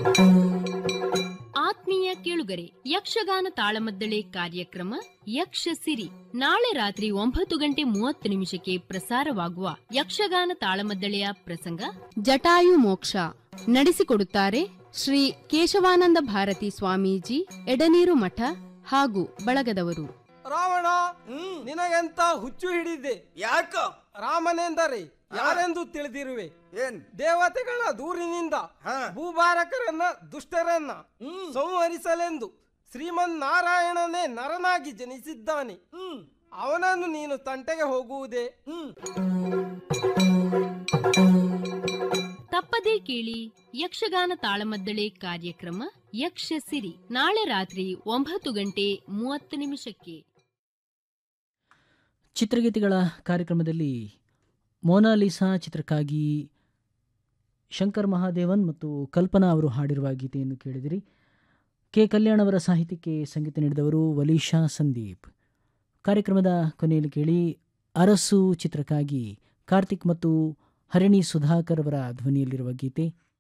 ಆತ್ಮೀಯ ಕೇಳುಗರೆ ಯಕ್ಷಗಾನ ತಾಳಮದ್ದಳೆ ಕಾರ್ಯಕ್ರಮ ಯಕ್ಷ ಸಿರಿ ನಾಳೆ ರಾತ್ರಿ ಒಂಬತ್ತು ಗಂಟೆ ಮೂವತ್ತು ನಿಮಿಷಕ್ಕೆ ಪ್ರಸಾರವಾಗುವ ಯಕ್ಷಗಾನ ತಾಳಮದ್ದಳೆಯ ಪ್ರಸಂಗ ಜಟಾಯು ಮೋಕ್ಷ ನಡೆಸಿಕೊಡುತ್ತಾರೆ ಶ್ರೀ ಕೇಶವಾನಂದ ಭಾರತಿ ಸ್ವಾಮೀಜಿ ಎಡನೀರು ಮಠ ಹಾಗೂ ಬಳಗದವರು ರಾವಣ ನಿನಗೆಂತ ಹುಚ್ಚು ಹಿಡಿದೆ ಯಾಕ ರಾಮನೆಂದರೆ ಯಾರೆಂದು ತಿಳಿದಿರುವೆ ಏನ್ ದೇವತೆಗಳ ದೂರಿನಿಂದ ಹಾ. ಭೂಭಾರಕರನ್ನ ದುಷ್ಟರನ್ನ ಸಂಹರಿಸಲೆಂದು ಶ್ರೀಮನ್ ನಾರಾಯಣನೇ ನರನಾಗಿ ಜನಿಸಿದ್ದಾನೆ ಅವನನ್ನು ನೀನು ತಂಟೆಗೆ ಹೋಗುವುದೇ ತಪ್ಪದೇ ಕೇಳಿ ಯಕ್ಷಗಾನ ತಾಳಮದ್ದಳೆ ಕಾರ್ಯಕ್ರಮ ಯಕ್ಷ ಸಿರಿ ನಾಳೆ ರಾತ್ರಿ ಒಂಬತ್ತು ಗಂಟೆ ಮೂವತ್ತು ನಿಮಿಷಕ್ಕೆ ಚಿತ್ರಗೀತೆಗಳ ಕಾರ್ಯಕ್ರಮದಲ್ಲಿ ಮೋನಾಲಿಸಾ ಚಿತ್ರಕ್ಕಾಗಿ ಶಂಕರ್ ಮಹಾದೇವನ್ ಮತ್ತು ಕಲ್ಪನಾ ಅವರು ಹಾಡಿರುವ ಗೀತೆಯನ್ನು ಕೇಳಿದಿರಿ ಕೆ ಕಲ್ಯಾಣ್ ಅವರ ಸಾಹಿತ್ಯಕ್ಕೆ ಸಂಗೀತ ನೀಡಿದವರು ವಲೀಶಾ ಸಂದೀಪ್ ಕಾರ್ಯಕ್ರಮದ ಕೊನೆಯಲ್ಲಿ ಕೇಳಿ ಅರಸು ಚಿತ್ರಕ್ಕಾಗಿ ಕಾರ್ತಿಕ್ ಮತ್ತು ಹರಿಣಿ ಸುಧಾಕರ್ ಅವರ ಧ್ವನಿಯಲ್ಲಿರುವ ಗೀತೆ